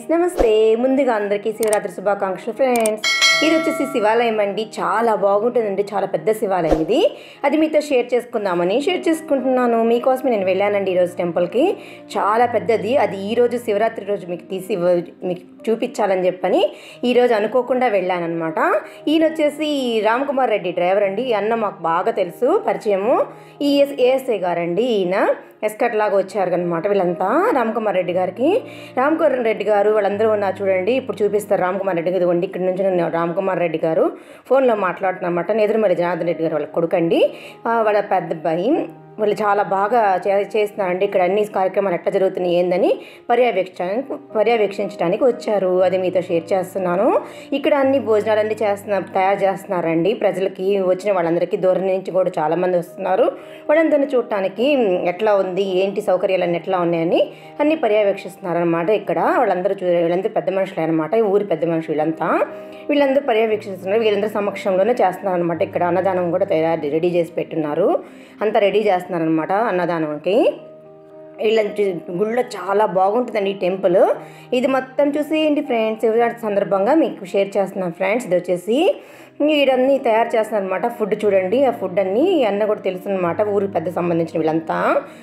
నమస్తే ముందుగా అందరికీ శివరాత్రి శుభాకాంక్షలు ఫ్రెండ్స్ ఇది వచ్చేసి శివాలయం అండి చాలా బాగుంటుందండి చాలా పెద్ద శివాలయం ఇది అది మీతో షేర్ చేసుకుందామని షేర్ చేసుకుంటున్నాను మీకోసమే నేను వెళ్ళానండి ఈరోజు టెంపుల్కి చాలా పెద్దది అది ఈ రోజు శివరాత్రి రోజు మీకు తీసి ఇవ్వ- మీకు చూపించాలని చెప్పని ఈరోజు అనుకోకుండా వెళ్ళానమాట ఈయన వచ్చేసి రామ్ కుమార్ రెడ్డి డ్రైవర్ అండి ఈ అన్న మాకు బాగా తెలుసు పరిచయము ఈ ఏఎస్ఐ గారండి ఈయన ఎస్కట్ లాగా వచ్చారు అనమాట వీళ్ళంతా రామ్ కుమార్ రెడ్డి గారికి రామ్ కుమార్ రెడ్డి గారు వాళ్ళందరూ ఉన్నారు చూడండి ఇప్పుడు చూపిస్తారు రామ్ కుమార్ రెడ్డి ఇదిగోండి ఇక్కడ నుంచి నేను రామ్ కుమార్ రెడ్డి గారు ఫోన్లో మాట్లాడుతున్నమాట ఎదురుమల్లి జనార్దన్ రెడ్డి గారు వాళ్ళ కొడుకండి ఆ, వాళ్ళ పెద్ద అబ్బాయి వాళ్ళు చాలా బాగా చే చేస్తున్నారండి ఇక్కడ అన్ని కార్యక్రమాలు ఎట్లా జరుగుతున్నాయి ఏందని పర్యవేక్ష పర్యవేక్షించడానికి వచ్చారు అది మీతో షేర్ చేస్తున్నాను ఇక్కడ అన్ని భోజనాలన్నీ చేస్తున్నారు తయారు చేస్తున్నారండి ప్రజలకి వచ్చిన వాళ్ళందరికీ దూరం నుంచి కూడా చాలా మంది వస్తున్నారు వాళ్ళందరినీ చూడటానికి ఎట్లా ఉంది ఏంటి సౌకర్యాలన్నీ ఎట్లా ఉన్నాయని అన్ని పర్యవేక్షిస్తున్నారు అనమాట ఇక్కడ వాళ్ళందరూ చూ వీళ్ళందరూ పెద్ద మనుషులే అనమాట ఈ ఊరి పెద్ద మనుషులు వీళ్ళంతా వీళ్ళందరూ పర్యవేక్షిస్తున్నారు వీళ్ళందరూ సమక్షంలోనే చేస్తున్నారు అనమాట ఇక్కడ అన్నదానం కూడా తయారు రెడీ చేసి పెట్టున్నారు అంతా రెడీ చేస్తున్నారు అనమాట అన్నదానంకి వీళ్ళ గుళ్ళో చాలా బాగుంటుందండి ఈ టెంపుల్ ఇది మొత్తం చూసేయండి ఫ్రెండ్స్ శివరాత్రి సందర్భంగా మీకు షేర్ చేస్తున్నాను ఫ్రెండ్స్ ఇది వచ్చేసి వీడన్నీ తయారు చేస్తున్నారు అనమాట ఫుడ్ చూడండి ఆ ఫుడ్ అన్నీ ఈ అన్న కూడా తెలుసు అనమాట ఊరికి పెద్ద సంబంధించిన వీళ్ళంతా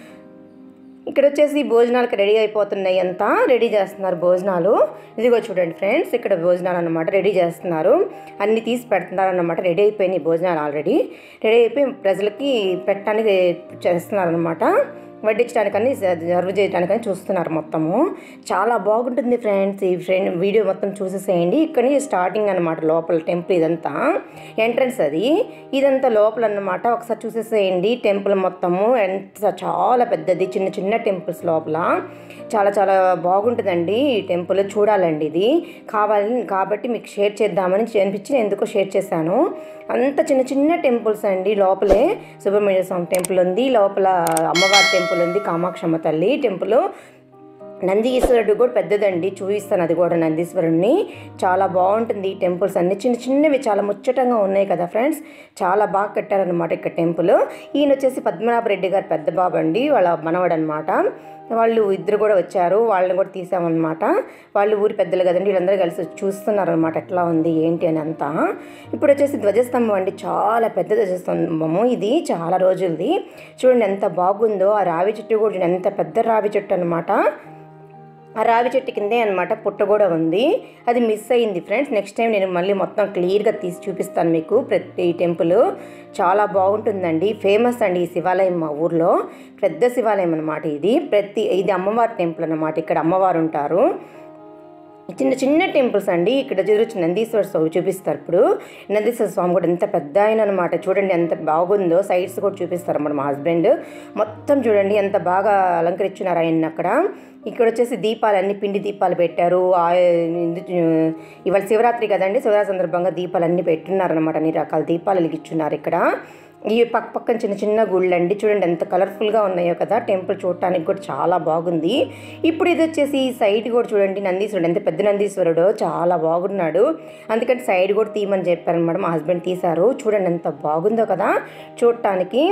ఇక్కడ వచ్చేసి భోజనాలకు రెడీ అయిపోతున్నాయి అంతా రెడీ చేస్తున్నారు భోజనాలు ఇదిగో చూడండి ఫ్రెండ్స్ ఇక్కడ భోజనాలు అనమాట రెడీ చేస్తున్నారు అన్ని తీసి పెడుతున్నారు అనమాట రెడీ అయిపోయినాయి భోజనాలు ఆల్రెడీ రెడీ అయిపోయి ప్రజలకి పెట్టడానికి చేస్తున్నారు అనమాట వడ్డించడానికని సర్వ్ చేయడానికని చూస్తున్నారు మొత్తము చాలా బాగుంటుంది ఫ్రెండ్స్ ఈ ఫ్రెండ్ వీడియో మొత్తం చూసేసేయండి ఇక్కడ నుంచి స్టార్టింగ్ అనమాట లోపల టెంపుల్ ఇదంతా ఎంట్రన్స్ అది ఇదంతా లోపల అన్నమాట ఒకసారి చూసేసేయండి టెంపుల్ మొత్తము ఎంత చాలా పెద్దది చిన్న చిన్న టెంపుల్స్ లోపల చాలా చాలా బాగుంటుందండి ఈ టెంపుల్ చూడాలండి ఇది కావాలి కాబట్టి మీకు షేర్ చేద్దామని అనిపించి నేను ఎందుకో షేర్ చేశాను అంత చిన్న చిన్న టెంపుల్స్ అండి లోపలే సుబ్రహ్మణ్య స్వామి టెంపుల్ ఉంది లోపల అమ్మవారి టెంపుల్ ఉంది కామాక్షమ్మ తల్లి టెంపుల్ నందీశ్వరుడు కూడా పెద్దదండి చూపిస్తాను అది కూడా నందీశ్వరుడిని చాలా బాగుంటుంది ఈ టెంపుల్స్ అన్ని చిన్న చిన్నవి చాలా ముచ్చటంగా ఉన్నాయి కదా ఫ్రెండ్స్ చాలా బాగా కట్టారనమాట ఇక్కడ టెంపుల్ ఈయన వచ్చేసి పద్మనాభ రెడ్డి గారు పెద్ద బాబు అండి వాళ్ళ మనవడు అనమాట వాళ్ళు ఇద్దరు కూడా వచ్చారు వాళ్ళని కూడా తీసామన్నమాట వాళ్ళు ఊరి పెద్దలు కదండి వీళ్ళందరూ కలిసి వచ్చి చూస్తున్నారు అనమాట ఎట్లా ఉంది ఏంటి అని అంతా ఇప్పుడు వచ్చేసి ధ్వజస్తంభం అండి చాలా పెద్ద ధ్వజస్తంభము ఇది చాలా రోజులది చూడండి ఎంత బాగుందో ఆ రావి చెట్టు కూడా చూడండి, ఎంత పెద్ద రావి చెట్టు అనమాట ఆ రావి చెట్టు కిందే అనమాట పుట్ట కూడా ఉంది అది మిస్ అయ్యింది ఫ్రెండ్స్ నెక్స్ట్ టైం నేను మళ్ళీ మొత్తం క్లియర్గా తీసి చూపిస్తాను మీకు ప్రతి టెంపుల్ చాలా బాగుంటుందండి ఫేమస్ అండి ఈ శివాలయం మా ఊర్లో పెద్ద శివాలయం అనమాట ఇది ప్రతి ఇది అమ్మవారి టెంపుల్ అనమాట ఇక్కడ అమ్మవారు ఉంటారు చిన్న చిన్న టెంపుల్స్ అండి ఇక్కడ చూడొచ్చు నందీశ్వర స్వామి చూపిస్తారు ఇప్పుడు నందీశ్వర స్వామి కూడా ఎంత పెద్ద ఆయన అనమాట చూడండి ఎంత బాగుందో సైడ్స్ కూడా చూపిస్తారు అన్నమాట మా హస్బెండ్ మొత్తం చూడండి ఎంత బాగా అలంకరించున్నారు ఆయన అక్కడ ఇక్కడ వచ్చేసి దీపాలు అన్ని పిండి దీపాలు పెట్టారు ఆ ఇందు- ఇవాళ శివరాత్రి కదండి శివరాత్రి సందర్భంగా దీపాలు అన్ని పెట్టున్నారు అనమాట అన్ని రకాల దీపాలు వెలిగించున్నారు ఇక్కడ ఈ పక్క పక్కన చిన్న చిన్న గుళ్ళు అండి చూడండి ఎంత కలర్ఫుల్గా ఉన్నాయో కదా టెంపుల్ చూడటానికి కూడా చాలా బాగుంది ఇప్పుడు ఇది వచ్చేసి ఈ సైడ్ కూడా చూడండి నందీశ్వరుడు ఎంత పెద్ద నందీశ్వరుడు చాలా బాగున్నాడు అందుకని సైడ్ కూడా తీయమని చెప్పారనమాట మా హస్బెండ్ తీశారు చూడండి ఎంత బాగుందో కదా చూడటానికి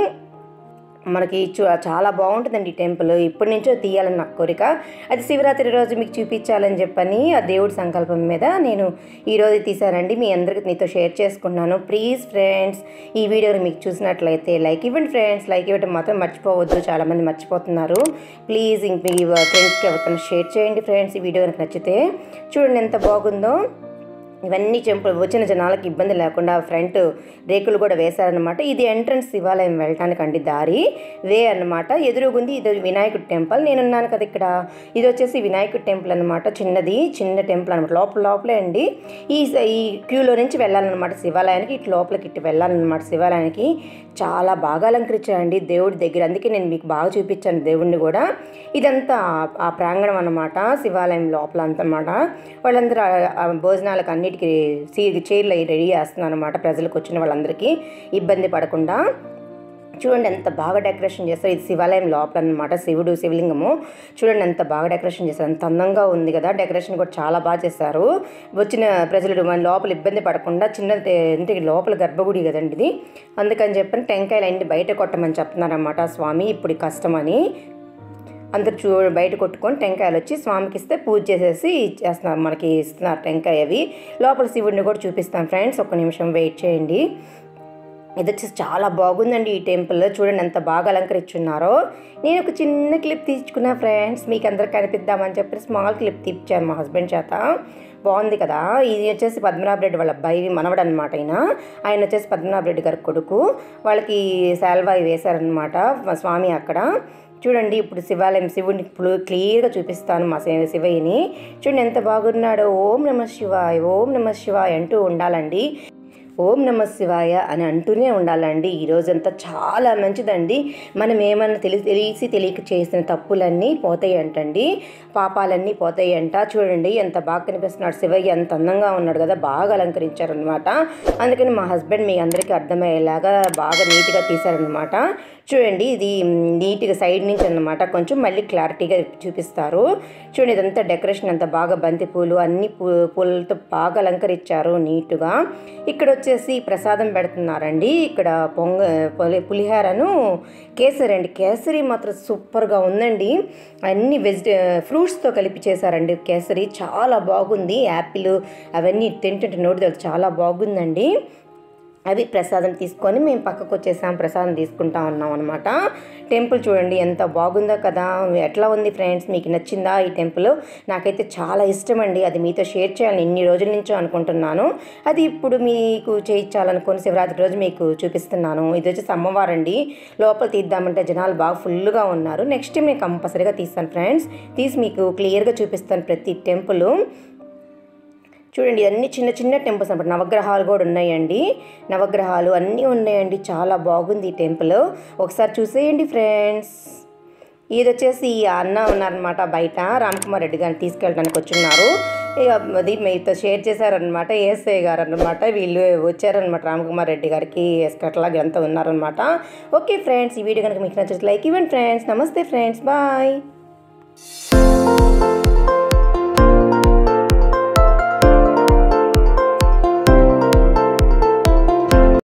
మనకి చూ చాలా బాగుంటుందండి ఈ టెంపుల్ ఇప్పటి నుంచో తీయాలని నాకు కోరిక అది శివరాత్రి రోజు మీకు చూపించాలని చెప్పని ఆ దేవుడి సంకల్పం మీద నేను ఈరోజు తీశానండి మీ అందరికి నీతో షేర్ చేసుకున్నాను ప్లీజ్ ఫ్రెండ్స్ ఈ వీడియోని మీకు చూసినట్లయితే లైక్ ఇవ్వండి ఫ్రెండ్స్ లైక్ ఇవ్వడం మాత్రం మర్చిపోవద్దు చాలామంది మర్చిపోతున్నారు ప్లీజ్ ఇంక మీ ఫ్రెండ్స్కి ఎవరికైనా షేర్ చేయండి ఫ్రెండ్స్ ఈ వీడియో కనుక నచ్చితే చూడండి ఎంత బాగుందో ఇవన్నీ చెంపు వచ్చిన జనాలకు ఇబ్బంది లేకుండా ఫ్రంట్ రేకులు కూడా వేశారనమాట ఇది ఎంట్రన్స్ శివాలయం వెళ్ళటానికి అండి దారి వే అన్నమాట ఎదురుగుంది ఇది వినాయకుడి టెంపుల్ నేనున్నాను కదా ఇక్కడ ఇది వచ్చేసి వినాయకుడి టెంపుల్ అనమాట చిన్నది చిన్న టెంపుల్ అనమాట లోపల లోపలే అండి ఈ ఈ క్యూలో నుంచి వెళ్ళాలన్నమాట శివాలయానికి ఇటు లోపలికి ఇటు వెళ్ళాలన్నమాట శివాలయానికి చాలా బాగా అలంకరించారండి దేవుడి దగ్గర అందుకే నేను మీకు బాగా చూపించాను దేవుడిని కూడా ఇదంతా ఆ- ఆ ప్రాంగణం అన్నమాట శివాలయం లోపల అంతమాట వాళ్ళందరూ ఆ- ఆ భోజనాలకు అన్నిటికీ సీ చైర్లు అవి రెడీ చేస్తున్నారు అనమాట ప్రజలకు వచ్చిన వాళ్ళందరికీ ఇబ్బంది పడకుండా చూడండి ఎంత బాగా డెకరేషన్ చేస్తారు ఇది శివాలయం లోపల అనమాట శివుడు శివలింగము చూడండి ఎంత బాగా డెకరేషన్ చేస్తారు ఎంత అందంగా ఉంది కదా డెకరేషన్ కూడా చాలా బాగా చేశారు వచ్చిన ప్రజలు మన లోపల ఇబ్బంది పడకుండా చిన్న అంటే లోపల గర్భగుడి కదండి ఇది అందుకని చెప్పని టెంకాయలు అన్ని బయట కొట్టమని చెప్తున్నారన్నమాట స్వామి ఇప్పుడు కష్టమని అందరు చూ బయట కొట్టుకొని టెంకాయలు వచ్చి స్వామికి ఇస్తే పూజ చేసేసి చేస్తున్నారు మనకి ఇస్తున్నారు టెంకాయ అవి లోపల శివుడిని కూడా చూపిస్తాను ఫ్రెండ్స్ ఒక నిమిషం వెయిట్ చేయండి ఇది వచ్చేసి చాలా బాగుందండి ఈ టెంపుల్ చూడండి ఎంత బాగా అలంకరించున్నారో నేను ఒక చిన్న క్లిప్ తీసుకున్నా ఫ్రెండ్స్ మీకు అందరికి కనిపిద్దామని చెప్పి స్మాల్ క్లిప్ తీర్చాను మా హస్బెండ్ చేత బాగుంది కదా ఇది వచ్చేసి పద్మనాభ రెడ్డి వాళ్ళ అబ్బాయి మనవడు అనమాట ఆయన ఆయన వచ్చేసి పద్మనాభ రెడ్డి గారి కొడుకు వాళ్ళకి శాల్వాయి వేశారనమాట మా స్వామి అక్కడ చూడండి ఇప్పుడు శివాలయం శివుడిని ఇప్పుడు క్లియర్గా చూపిస్తాను మా శివ శివయ్యని చూడండి ఎంత బాగున్నాడో ఓం నమ శివాయ్ ఓం నమ శివాయ్ అంటూ ఉండాలండి ఓం నమ శివాయ అని అంటూనే ఉండాలండి ఈ రోజంతా చాలా మంచిదండి మనం ఏమన్నా తెలి తెలిసి తెలియక చేసిన తప్పులన్నీ పోతాయి అంటండి పాపాలన్నీ పోతాయి అంట చూడండి ఎంత బాగా కనిపిస్తున్నాడు శివయ్య ఎంత అందంగా ఉన్నాడు కదా బాగా అలంకరించారనమాట అందుకని మా హస్బెండ్ మీ అందరికీ అర్థమయ్యేలాగా బాగా నీట్గా తీశారనమాట చూడండి ఇది నీట్గా సైడ్ నుంచి అన్నమాట కొంచెం మళ్ళీ క్లారిటీగా చూపిస్తారు చూడండి ఇదంతా డెకరేషన్ అంత బాగా బంతి పూలు అన్ని పూ పూలతో బాగా అలంకరించారు నీట్గా ఇక్కడ వచ్చేసి ప్రసాదం పెడుతున్నారండి ఇక్కడ పొంగ పులి పులిహారను కేసరి అండి కేసరి మాత్రం సూపర్గా ఉందండి అన్ని వెజిట ఫ్రూట్స్తో కలిపి చేశారండి కేసరి చాలా బాగుంది యాపిల్ అవన్నీ తింటుంటే నోటి చాలా బాగుందండి అవి ప్రసాదం తీసుకొని మేము పక్కకు వచ్చేసాం ప్రసాదం తీసుకుంటా ఉన్నాం అనమాట టెంపుల్ చూడండి ఎంత బాగుందో కదా ఎట్లా ఉంది ఫ్రెండ్స్ మీకు నచ్చిందా ఈ టెంపుల్ నాకైతే చాలా ఇష్టం అండి అది మీతో షేర్ చేయాలని ఇన్ని రోజుల నుంచో అనుకుంటున్నాను అది ఇప్పుడు మీకు చేయించాలనుకుని శివరాత్రి రోజు మీకు చూపిస్తున్నాను ఇది వచ్చేసి అమ్మవారండి లోపల తీద్దామంటే జనాలు బాగా ఫుల్గా ఉన్నారు నెక్స్ట్ టైం నేను కంపల్సరీగా తీస్తాను ఫ్రెండ్స్ తీసి మీకు క్లియర్గా చూపిస్తాను ప్రతి టెంపుల్ చూడండి అన్ని చిన్న చిన్న టెంపుల్స్ అనమాట నవగ్రహాలు కూడా ఉన్నాయండి నవగ్రహాలు అన్నీ ఉన్నాయండి చాలా బాగుంది ఈ టెంపుల్ ఒకసారి చూసేయండి ఫ్రెండ్స్ ఇది వచ్చేసి ఈ అన్న ఉన్నారనమాట బయట రామ్కుమార్ రెడ్డి గారిని తీసుకెళ్ళడానికి వచ్చున్నారు ఇక అది మీతో షేర్ చేశారనమాట ఏఎస్ఐ గారు అనమాట వీళ్ళు వచ్చారనమాట రామ్కుమార్ రెడ్డి గారికి ఎస్కట్లాగా అంతా ఉన్నారనమాట ఓకే ఫ్రెండ్స్ ఈ వీడియో కనుక మీకు నచ్చితే లైక్ ఇవ్వండి ఫ్రెండ్స్ నమస్తే ఫ్రెండ్స్ బాయ్